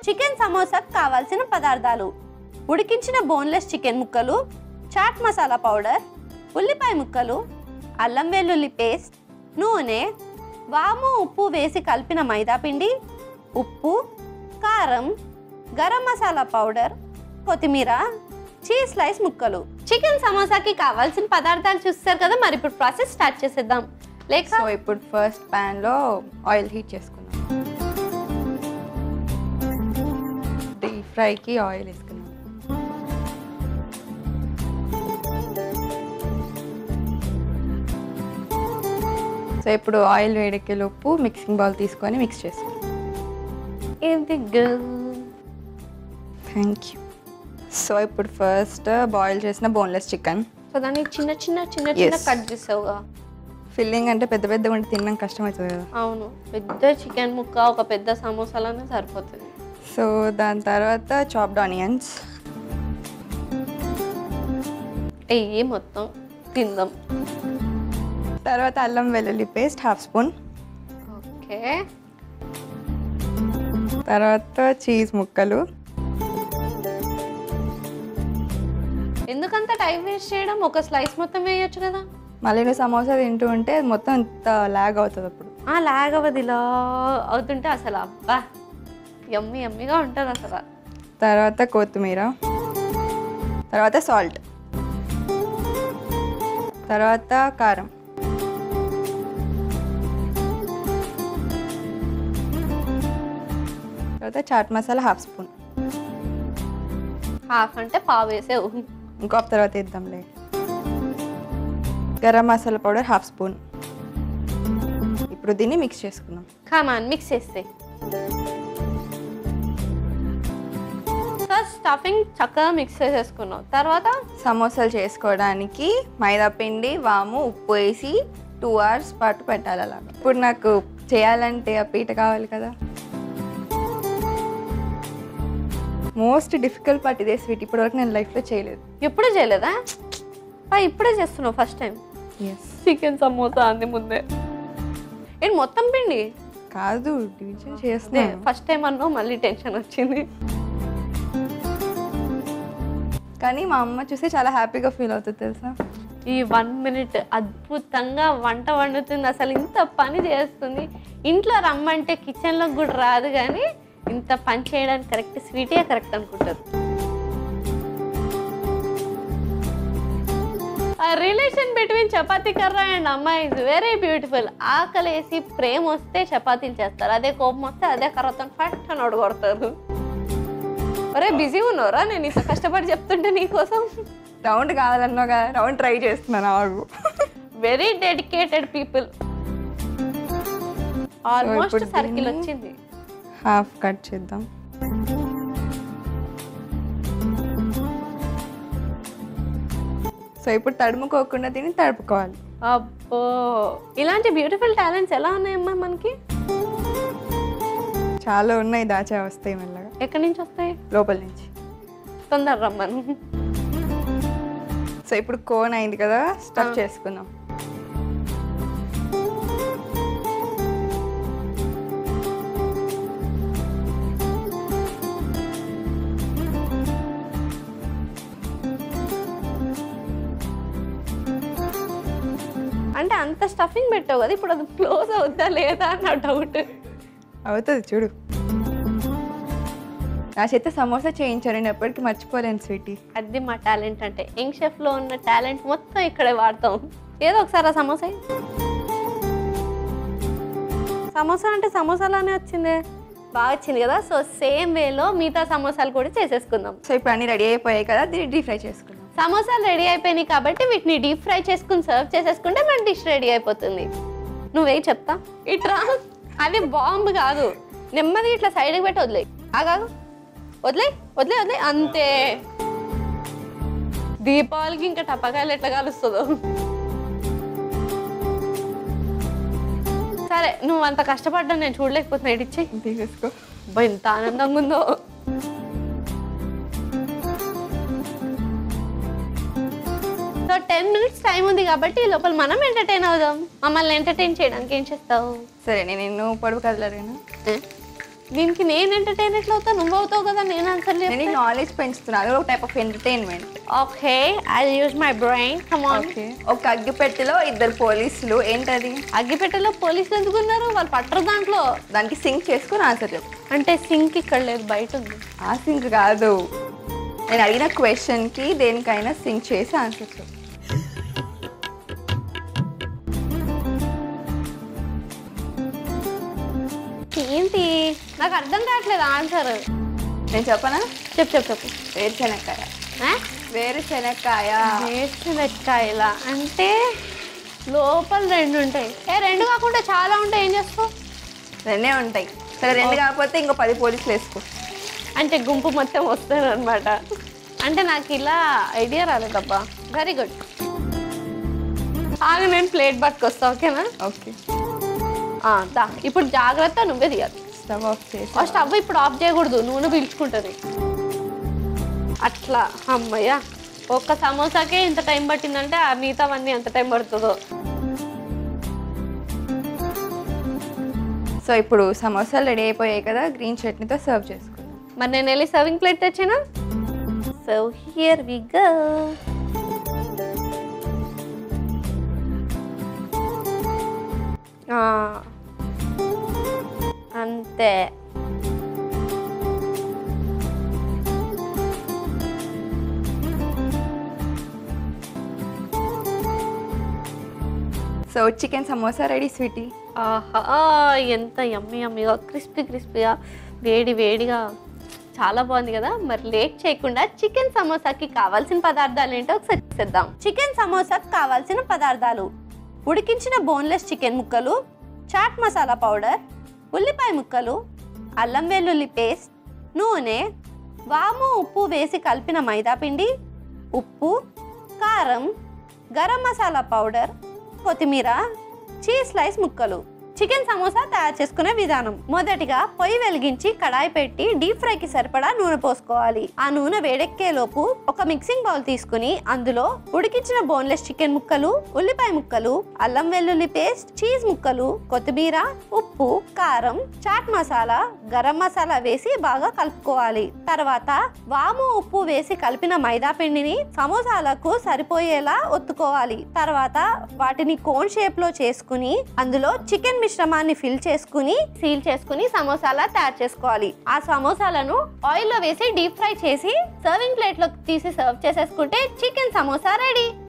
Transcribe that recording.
Chicken సమోసాకు కావాల్సిన పదార్థాలు ఉడికించిన బోన్లెస్ చికెన్ ముక్కలు చాట్ మసాలా పౌడర్ ఉల్లిపాయ ముక్కలు అల్లం వెల్లుల్లి పేస్ట్ నూనె వాము ఉప్పు వేసి కలిపిన మైదా పిండి ఉప్పు కారం గరం మసాలా పౌడర్ కొత్తిమీర చీజ్ స్లైస్ ముక్కలు చికెన్ సమోసాకి కావాల్సిన పదార్థాలు చూస్తారు కదా మరి ఇప్పుడు ప్రాసెస్ స్టార్ట్ చేసేద్దాం లేక సో ఇప్పుడు ఫస్ట్ ప్యాన్లో ఆయిల్ హీట్ చేసుకుందాం డీప్ ఫ్రైకి ఆయిల్ వేసుకుందాం సో ఇప్పుడు ఆయిల్ వేడెక్కే లోపు మిక్సింగ్ బౌల్ తీసుకొని మిక్స్ చేసుకుందాం ఇది girl. థ్యాంక్ యూ సో ఇప్పుడు ఫస్ట్ బాయిల్ చేసిన బోన్లెస్ చికెన్ సో దాన్ని చిన్న చిన్న చిన్న చిన్న Yes. కట్ చేసావుగా ఫిల్లింగ్ అంటే పెద్ద పెద్ద ఉంటే తినడం కష్టం అవుతుంది కదా అవును పెద్ద చికెన్ ముక్క ఒక పెద్ద సమోసాలనే సరిపోతుంది సో దాని తర్వాత చాప్డ్ ఆనియన్స్ ఎయ్యి మొత్తం తిందాం తర్వాత అల్లం వెల్లుల్లి పేస్ట్ హాఫ్ స్పూన్ ఓకే తర్వాత చీజ్ ముక్కలు ఎందుకంత టైం వేస్ట్ చేయడం ఒక స్లైస్ మొత్తం వేయొచ్చు కదా మళ్ళీ నువ్వు సమోసా తింటూ ఉంటే అది మొత్తం ఇంత లాగ్ అవుతుంది అప్పుడు ఆ లాగ్ అవ్వదు ఇలా అవుతుంటే అసలు అబ్బా ఎమ్మి ఎమ్మిగా ఉంటుంది అసలు తర్వాత కొత్తిమీర తర్వాత సాల్ట్ తర్వాత కారం తర్వాత chaat masala half spoon half అంటే పావు వేసేవు ఇంకో తర్వాత ఇద్దాంలే garam masala powder half spoon ఇప్పుడు దీన్ని మిక్స్ చేసుకుందాం కమాన్ మిక్స్ చేస్తే సో స్టఫింగ్ చక్కగా మిక్స్ చేసేసుకున్నాం తర్వాత సమోసాలు చేసుకోవడానికి మైదా పిండి వాము ఉప్పు వేసి టూ అవర్స్ పాటు పెట్టాలి అలాగా ఇప్పుడు నాకు చేయాలంటే ఆ పీట కావాలి కదా మోస్ట్ డిఫికల్ట్ పార్ట్ ఇదే స్వీట్ ఇప్పటివరకు నేను లైఫ్లో చేయలేదు ఎప్పుడు చేయలేదా పా ఇప్పుడే చేస్తున్నావు first time yes chicken samosa అంది ముందే ఏంటి మొత్తం పిండి కాదు డివిజన్ అదే చేస్తున్నాను ఫస్ట్ టైం అన్నావు మళ్ళీ టెన్షన్ వచ్చింది కానీ మా అమ్మ చూస్తే చాలా హ్యాపీగా ఫీల్ అవుతుంది తెలుసా ఈ వన్ మినిట్ అద్భుతంగా వంట వండుతుంది అసలు ఇంత పని చేస్తుంది ఇంట్లో రమ్మంటే కిచెన్లో కూడా రాదు కానీ ఇంత పని చేయడానికి కరెక్ట్ స్వీటే కరెక్ట్ అనుకుంటారు ఆ రిలేషన్ బిట్వీన్ చపాతీ కర్ర అండ్ అమ్మాయి ఇస్ వెరీ బ్యూటిఫుల్ ఆకలేసి ప్రేమ వస్తే చపాతీలు చేస్తారు అదే కోపం వస్తే అదే కర్రతో ఫట్ అని ఒడగొడతారు ఒరే బిజీ ఉన్నారా నేను ఇంత కష్టపడి చెప్తుంటే నీకోసం రౌండ్ కావాలన్నావు కదా రౌండ్ ట్రై చేస్తున్నాను ఆగు వెరీ డెడికేటెడ్ పీపుల్ ఆల్మోస్ట్ ఇప్పుడు సర్కిల్ దీన్ని- వచ్చింది హాఫ్ కట్ చేద్దాం సో ఇప్పుడు తడుముకోకుండా తిని తడుపుకోవాలి అబ్బో ఇలాంటి బ్యూటిఫుల్ టాలెంట్స్ ఎలా ఉన్నాయమ్మా మనకి చాలా ఉన్నాయి దాచా వస్తాయి మెల్లగా ఎక్కడి నుంచి వస్తాయి లోపల నుంచి తొందర రమ్మను సో ఇప్పుడు కోన్ అయింది కదా స్టఫ్ చేసుకుందాం అంటే అంత స్టఫింగ్ పెట్టావు కదా ఇప్పుడు అది క్లోజ్ అవుద్దా లేదా అని నా డౌట్ అవుతుంది చూడు నా చేత సమోసా చేయించారు నేను ఎప్పటికీ మర్చిపోలేను స్వీటీ అది మా టాలెంట్ అంటే యంగ్ షెఫ్లో ఉన్న టాలెంట్ మొత్తం ఇక్కడే వాడతాం ఏదో ఒకసారి ఆ సమోసా ఇయ్యి. సమోసా అంటే సమోసాలానే వచ్చిందే బాగా వచ్చింది కదా సో సేమ్ వేలో మిగతా సమోసాలు కూడా చేసేసుకుందాం సో ఇప్పుడు అన్ని రెడీ అయిపోయాయి కదా దీన్ని డీప్ ఫ్రై చేసుకుందాం సమోసాలు రెడీ అయిపోయినాయి కాబట్టి వీటిని డీప్ ఫ్రై చేసుకుని సర్వ్ చేసేసుకుంటే మన డిష్ రెడీ అయిపోతుంది నువ్వే చెప్తా ఇట్రా అది బాంబు కాదు నెమ్మది ఇట్లా సైడ్కి పెట్టి వదిలే ఆగాగు వదిలే వదిలే వదిలే అంతే దీపావళికి ఇంకా టపకాయలు ఎట్లా కలుస్తుందో సరే నువ్వు అంత కష్టపడ్డా నేను చూడలేకపోతున్నా ఇడిచ్చే తీసేసుకో ఎంత ఆనందంగా ఉందో సో టెన్ మినిట్స్ టైం ఉంది కాబట్టి ఈ లోపల మనం ఎంటర్టైన్ అవుదాం మమ్మల్ని ఎంటర్టైన్ చేయడానికి ఏం చేస్తావు సరే నేను నిన్ను పొడుపు కదలరేనా ఏ? దీనికి నేను ఎంటర్టైన్ ఎట్లా అవుతా నువ్వు అవుతావు కదా నేను ఆన్సర్ నేను నాలెడ్జ్ పెంచుతున్నాను ఒక type of entertainment okay I use my brain come on okay ఒక అగ్గిపెట్టెలో ఇద్దరు పోలీసులు ఏంటది అగ్గిపెట్టెలో పోలీసులు ఎందుకున్నారు వాళ్ళు పట్టరు దాంట్లో దానికి సింక్ చేసుకుని ఆన్సర్ చెప్పు అంటే సింక్ ఇక్కడ లేదు బయట ఉంది ఆ సింక్ కాదు నేను అడిగిన క్వశ్చన్కి దేనికైనా సింక్ చేసి ఆన్సర్ చెప్పు ఏంటి నాకు అర్థం కావట్లేదు ఆన్సర్ నేను చెప్పనా చెప్పు చెప్పు చెప్పు వేరుశెనక్కాయ ఆ? వేరుశెనక్కాయ వేరుశనక్కాయల అంటే లోపల రెండు ఉంటాయి ఏ రెండు కాకుండా చాలా ఉంటాయి ఏం చేస్తావు రెండే ఉంటాయి సరే రెండు కాకపోతే ఇంకో పది పోలీసులు వేసుకో అంటే గుంపు మొత్తం వస్తారు అనమాట అంటే నాకు ఇలా ఐడియా రాలేదబ్బా వెరీ గుడ్ ఆగు నేను ప్లేట్ పట్టుకొస్తా ఓకేనా ఓకే ఆ, దా ఇప్పుడు జాగ్రత్త నువ్వే తీయాలి స్టవ్ ఆఫ్ చేసి ఆ స్టవ్ ఇప్పుడు ఆఫ్ చేయకూడదు నూనె పీల్చుకుంటుంది అట్లా అమ్మయ్య ఒక్క సమోసాకే ఇంత టైం పట్టిందంటే ఆ మిగతావన్నీ ఎంత టైం పడుతుందో సో ఇప్పుడు సమోసాలు రెడీ అయిపోయాయి కదా గ్రీన్ చట్నీతో సర్వ్ చేసుకుందాం మరి నేను వెళ్ళి సర్వింగ్ ప్లేట్ తెచ్చానా సో హియర్ వి గో అంతే so chicken samosa ready sweetie ఆహా ఎంత యమ్మీ యమ్మీగా క్రిస్పీ క్రిస్పీగా వేడి వేడిగా చాలా బాగుంది కదా మరి లేట్ చేయకుండా చికెన్ సమోసాకి కావాల్సిన పదార్థాలు ఏంటో ఒకసారి చూసేద్దాం చికెన్ సమోసాకి కావాల్సిన పదార్థాలు ఉడికించిన బోన్లెస్ చికెన్ ముక్కలు చాట్ మసాలా పౌడర్ ఉల్లిపాయ ముక్కలు అల్లం వెల్లుల్లి పేస్ట్ నూనె వాము ఉప్పు వేసి కలిపిన మైదా పిండి ఉప్పు కారం గరం మసాలా పౌడర్ కొత్తిమీర చీజ్ స్లైస్ ముక్కలు చికెన్ సమోసా తయారు చేసుకునే విధానం మొదటిగా పొయ్యి వెలిగించి కడాయి పెట్టి డీప్ ఫ్రైకి సరిపడా నూనె పోసుకోవాలి ఆ నూనె వేడెక్కేలోపు ఒక మిక్సింగ్ బౌల్ తీసుకుని అందులో ఉడికించిన బోన్లెస్ చికెన్ ముక్కలు ఉల్లిపాయ ముక్కలు అల్లం వెల్లుల్లి పేస్ట్ చీజ్ ముక్కలు కొత్తిమీర ఉప్పు కారం చాట్ మసాలా గరం మసాలా వేసి బాగా కలుపుకోవాలి తర్వాత వాము ఉప్పు వేసి కలిపిన మైదా పిండిని సమోసాలకు సరిపోయేలా ఒత్తుకోవాలి తర్వాత వాటిని కోన్ షేప్ లో చేసుకుని అందులో చికెన్ మిశ్రమాన్ని ఫిల్ చేసుకుని సీల్ చేసుకుని సమోసాలా తయారు చేసుకోవాలి ఆ సమోసాలను ఆయిల్ లో వేసి డీప్ ఫ్రై చేసి సర్వింగ్ ప్లేట్ లో తీసి సర్వ్ చేసేసుకుంటే చికెన్ సమోసా రెడీ